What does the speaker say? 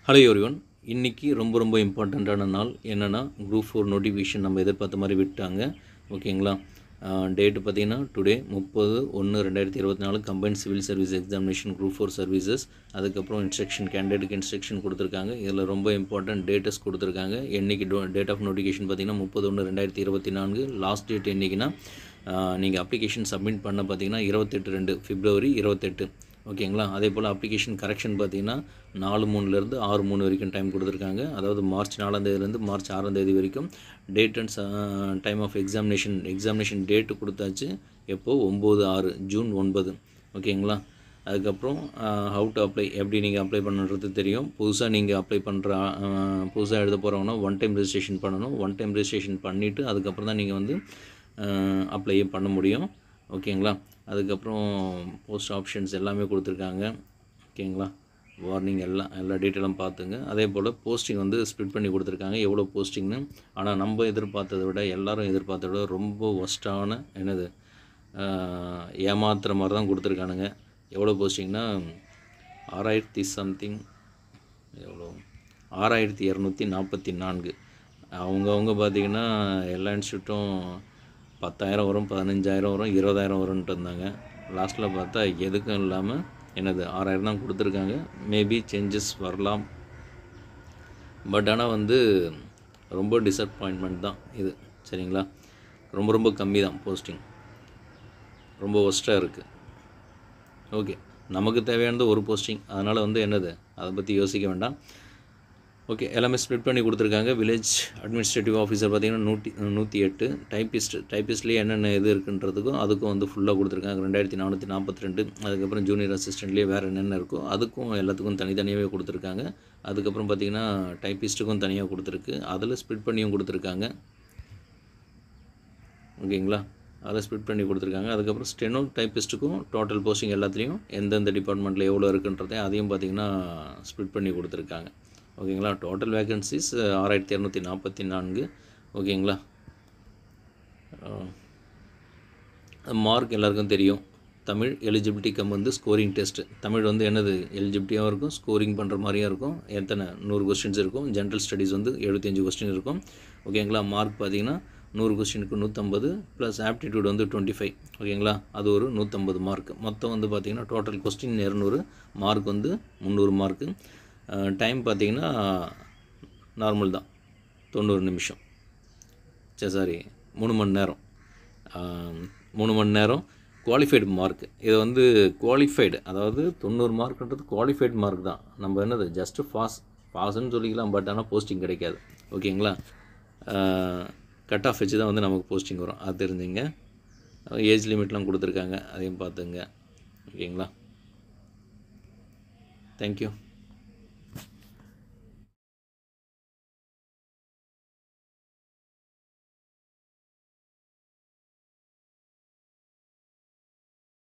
hello everyone இன்றைக்கி ரொம்ப ரொம்ப இம்பார்ட்டண்ட்டான நாள் என்னென்னா குரூப் ஃபோர் நோட்டிஃபிகேஷன் நம்ம எதிர்பார்த்த மாதிரி விட்டாங்க ஓகேங்களா டேட்டு பார்த்தீங்கன்னா டுடே முப்பது ஒன்று ரெண்டாயிரத்தி இருபத்தி நாலு combined civil service examination group four services அதுக்கப்புறம் இன்ஸ்ட்ரக்ஷன் கேண்டிடேட்டுக்கு இன்ஸ்ட்ரக்ஷன் கொடுத்துருக்காங்க இதில் ரொம்ப இம்பார்ட்டன்ட் டேட்டஸ் கொடுத்துருக்காங்க என்னைக்கு டேட் ஆஃப் நோட்டிஃபிகேஷன் பார்த்தீங்கன்னா முப்பது ஒன்று ரெண்டாயிரத்தி இருபத்தி நான்கு லாஸ்ட் டேட் என்றைக்குன்னா நீங்கள் அப்ளிகேஷன் சப்மிட் பண்ண பார்த்தீங்கன்னா இருபத்தெட்டு ரெண்டு பிப்ரவரி இருபத்தெட்டு ஓகேங்களா அதே போல் அப்ளிகேஷன் கரெக்ஷன் பார்த்தீங்கன்னா நாலு மூணுலேருந்து ஆறு மூணு வரைக்கும் டைம் கொடுத்துருக்காங்க அதாவது மார்ச் நாலாம் தேதியிலேருந்து மார்ச் ஆறாம் தேதி வரைக்கும் date and time of examination examination date கொடுத்தாச்சு எப்போது ஒம்பது ஆறு ஜூன் ஒன்பது ஓகேங்களா அதுக்கப்புறம் ஹவு டு அப்ளை எப்படி நீங்கள் அப்ளை பண்ணுறது தெரியும் புதுசாக நீங்கள் அப்ளை பண்ணுற புதுசாக எழுத போகிறவங்கன்னா ஒன் டைம் ரெஜிஸ்ட்ரேஷன் பண்ணணும் ஒன் டைம் ரெஜிஸ்ட்ரேஷன் பண்ணிவிட்டு அதுக்கப்புறம் தான் நீங்கள் வந்து அப்ளையே பண்ண முடியும் ஓகேங்களா அதுக்கப்புறம் போஸ்ட் ஆப்ஷன்ஸ் எல்லாமே கொடுத்துருக்காங்க ஓகேங்களா வார்னிங் எல்லாம் எல்லா டீட்டெயிலும் பார்த்துங்க அதே போல் போஸ்டிங் வந்து ஸ்ப்ளிட் பண்ணி கொடுத்துருக்காங்க எவ்வளோ போஸ்டிங்னு ஆனால் நம்ம எதிர்பார்த்ததை விட எல்லாரும் எதிர்பார்த்ததை விட ரொம்ப ஒஸ்ட்டான என்னது ஏமாத்துற மாதிரி தான் கொடுத்துருக்கானுங்க எவ்வளோ போஸ்டிங்னா ஆறாயிரத்தி சம்திங் எவ்வளோ ஆறாயிரத்தி இரநூத்தி நாற்பத்தி நான்கு அவங்கவுங்க பார்த்திங்கன்னா எல்லா இன்ஸ்டியூட்டும் பத்தாயிரம் வரும் பதினஞ்சாயிரம் வரும் இருபதாயிரம் வரும்ன்ட்டு இருந்தாங்க லாஸ்ட்டில் பார்த்தா எதுக்கும் இல்லாமல் என்னது ஆறாயிரம் தான் கொடுத்துருக்காங்க மேபி சேஞ்சஸ் வரலாம் பட் ஆனால் வந்து ரொம்ப டிசப்பாயின்மெண்ட் தான் இது சரிங்களா ரொம்ப ரொம்ப கம்மி தான் போஸ்டிங் ரொம்ப ஒஸ்ட்டாக இருக்குது ஓகே நமக்கு தேவையானது ஒரு போஸ்டிங் அதனால் வந்து என்னது அதை பற்றி யோசிக்க வேண்டாம் ஓகே எல்லாமே ஸ்ப்ளிட் பண்ணி கொடுத்துருக்காங்க வில்லேஜ் அட்மினிஸ்ட்ரேட்டிவ் ஆஃபீஸர் பார்த்தீங்கன்னா நூற்றி நூற்றி எட்டு டைப்பிஸ்ட் டைப்பிஸ்ட்லேயே என்னென்ன இது இருக்குன்றதுக்கும் அதுக்கும் வந்து ஃபுல்லாக கொடுத்துருக்காங்க ரெண்டாயிரத்தி நானூற்றி நாற்பத்தி ரெண்டு அதுக்கப்புறம் ஜூனியர் அசிஸ்டண்ட்லேயே வேறு என்னென்ன இருக்கோ அதுக்கும் எல்லாத்துக்கும் தனித்தனியாகவே கொடுத்துருக்காங்க அதுக்கப்புறம் பார்த்திங்கன்னா டைப்பிஸ்ட்டுக்கும் தனியாக கொடுத்துருக்கு அதில் ஸ்ப்ளிட் பண்ணியும் கொடுத்துருக்காங்க ஓகேங்களா அதில் ஸ்ப்ளிட் பண்ணி கொடுத்துருக்காங்க அதுக்கப்புறம் ஸ்டெனோ டைப்பிஸ்ட்டுக்கும் டோட்டல் போஸ்டிங் எல்லாத்துலேயும் எந்தெந்த டிபார்ட்மெண்ட்டில் எவ்வளோ இருக்குன்றதையும் அதையும் பார்த்திங்கன்னா ஸ்ப்ளிட் பண்ணி கொடுத்துருக்காங்க ஓகேங்களா டோட்டல் வேகன்சிஸ் ஆறாயிரத்தி இரநூத்தி நாற்பத்தி நான்கு ஓகேங்களா மார்க் எல்லாருக்கும் தெரியும் தமிழ் எலிஜிபிலிட்டி கம் வந்து ஸ்கோரிங் டெஸ்ட்டு தமிழ் வந்து என்னது எலிஜிபிலிட்டியாகவும் இருக்கும் ஸ்கோரிங் பண்ணுற மாதிரியும் இருக்கும் எத்தனை நூறு கொஸ்டின்ஸ் இருக்கும் ஜென்ரல் ஸ்டடீஸ் வந்து எழுபத்தஞ்சு கொஸ்டின் இருக்கும் ஓகேங்களா மார்க் பார்த்தீங்கன்னா நூறு கொஸ்டினுக்கு நூற்றம்பது ப்ளஸ் ஆப்டிடியூட் வந்து டுவெண்ட்டி ஃபைவ் ஓகேங்களா அது ஒரு நூற்றம்பது மார்க் மொத்தம் வந்து பார்த்திங்கன்னா டோட்டல் கொஸ்டின் இரநூறு மார்க் வந்து முந்நூறு மார்க்கு டைம் பார்த்திங்கன்னா நார்மல் தான் தொண்ணூறு நிமிஷம் சரி சாரி மூணு மணி நேரம் மூணு மணி நேரம் குவாலிஃபைடு மார்க் இது வந்து குவாலிஃபைடு அதாவது தொண்ணூறு மார்க்ன்றது குவாலிஃபைடு மார்க் தான் நம்ம என்னது ஜஸ்ட்டு பாஸ் பாஸ்ன்னு சொல்லிக்கலாம் பட் ஆனால் போஸ்டிங் கிடைக்காது ஓகேங்களா கட் ஆஃப் வச்சு தான் வந்து நமக்கு போஸ்டிங் வரும் அது தெரிஞ்சுங்க ஏஜ் லிமிட்லாம் கொடுத்துருக்காங்க அதையும் பார்த்துங்க ஓகேங்களா தேங்க்யூ